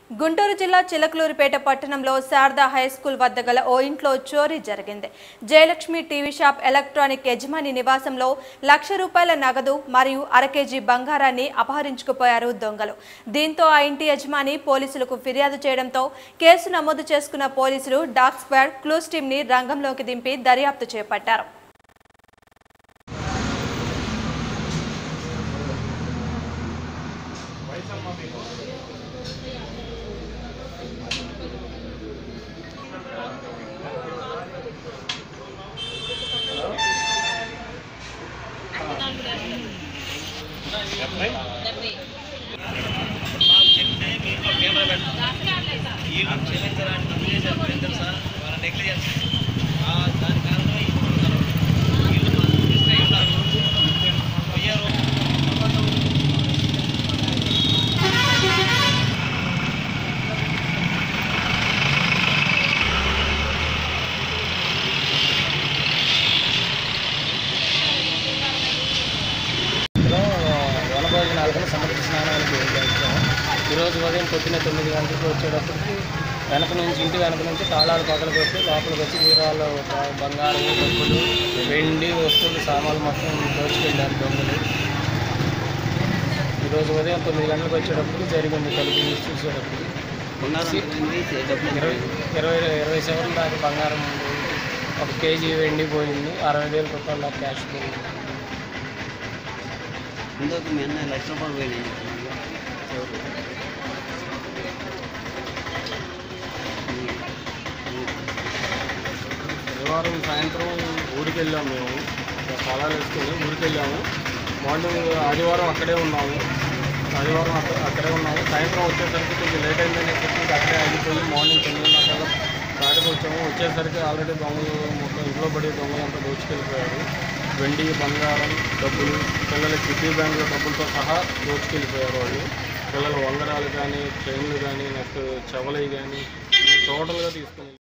గుంటూరు జిల్లా చిలకలూరిపేట పట్టణంలో Sharada high school వద్ద గల ఓ ఇంట్లో చోరీ జరిగింది జయలక్ష్మి టీవీ షాప్ ఎలక్ట్రానిక్ యజమాని నివాసంలో లక్ష రూపాయల నగదు మరియు అర కేజీ బంగారాన్ని అపహరించుకుపోయారు దొంగలు దీంతో ఆ ఇంటి యజమాని పోలీసులకు ఫిర్యాదు చేయడంతో కేసు నమోదు చేసుకున్న పోలీసులు డాగ్ స్క్వాడ్ క్లూస్ టీంని రంగంలోకి దింపి దర్యాప్తు చేపట్టారు ఇందులో వనభోజనాలకు సముద్ర స్నానాలకు వెళ్ళాము ఈరోజు ఉదయం పొద్దున్న తొమ్మిది గంటలకు వచ్చేటప్పటికి వెనక నుంచి ఇంటి వెనక నుంచి తాళాలు పగలు కొట్టి లోపలికి వచ్చి వీరాలు బ- బంగారం డబ్బులు వెండి వస్తువులు సామాన్లు మొత్తం దోచుకెళ్ళారు దొంగలు ఈరోజు ఉదయం తొమ్మిది గంటలకు వచ్చేటప్పటికి జరిగింది తలుపు తీసి చూసేటప్పటికి ఇరవై ఇరవై ఇరవై సెవెన్ దాకా బంగారం ఉంది ఒక కేజీ వెండి పోయింది అరవై వేల రూపాయల దాకా క్యాష్ పోయింది ఇందుకు మీ అన్న లక్ష రూపాయలు పోయినాయి శనివారం సాయంత్రం ఊరికి వెళ్ళాము మేము పొలాలు వేసుకుని ఊరికి వెళ్ళాము మార్నింగ్ ఆదివారం అక్కడే ఉన్నాము ఆదివారం అక్కడ అక్కడే ఉన్నాము సాయంత్రం వచ్చేసరికి కొంచెం లేట్ అయిందని చెప్పి అక్కడే ఆగిపోయి మార్నింగ్ తొమ్మిదిన్నర కాడకు వచ్చాము వచ్చేసరికి ఆల్రెడీ దొంగలు మొత్తం ఇంట్లో పడి దొంగలు అంతా దోచుకెళ్ళిపోయారు వెండి బంగారం డబ్బులు పిల్లల కిడ్నీ బ్యాంకుల డబ్బులతో సహా దోచుకెళ్ళిపోయారు వాళ్ళు పిల్లల వంగరాలు కానీ చైన్లు కానీ నెక్స్ట్ చెవలవి కానీ టోటల్గా తీసుకుని